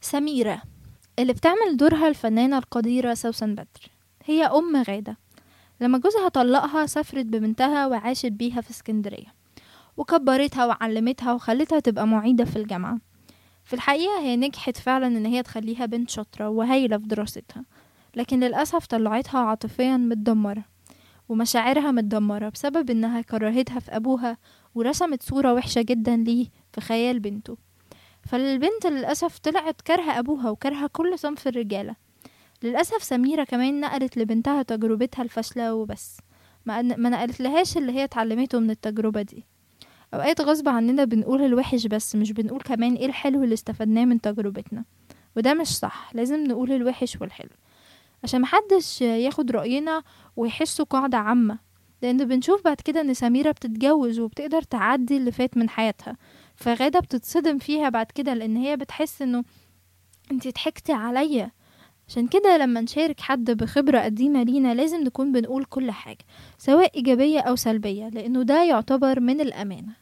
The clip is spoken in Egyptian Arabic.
سميرة اللي بتعمل دورها الفنانة القديرة سوسن بدر هي أم غادة لما جوزها طلقها سافرت ببنتها وعاشت بيها في اسكندرية وكبرتها وعلمتها وخلتها تبقى معيدة في الجامعة في الحقيقة هي نجحت فعلا إن هي تخليها بنت شاطرة وهايلة في دراستها لكن للأسف طلعتها عاطفيا متدمرة ومشاعرها متدمرة بسبب إنها كرهتها في أبوها ورسمت صورة وحشة جدا ليه في خيال بنته فالبنت للأسف طلعت كارهة أبوها وكارهة كل صنف الرجالة للأسف سميرة كمان نقلت لبنتها تجربتها الفاشلة وبس ما ما نقلت لهاش اللي هي اتعلمته من التجربة دي أوقات غصب عننا بنقول الوحش بس مش بنقول كمان ايه الحلو اللي استفدناه من تجربتنا وده مش صح لازم نقول الوحش والحلو عشان محدش ياخد رأينا ويحسه قاعدة عامة لأن بنشوف بعد كده إن سميرة بتتجوز وبتقدر تعدي اللي فات من حياتها فغادة بتتصدم فيها بعد كده لأن هي بتحس إنه انتي ضحكتي عليا عشان كده لما نشارك حد بخبرة قديمة لينا لازم نكون بنقول كل حاجة سواء إيجابية أو سلبية لأنه ده يعتبر من الأمانة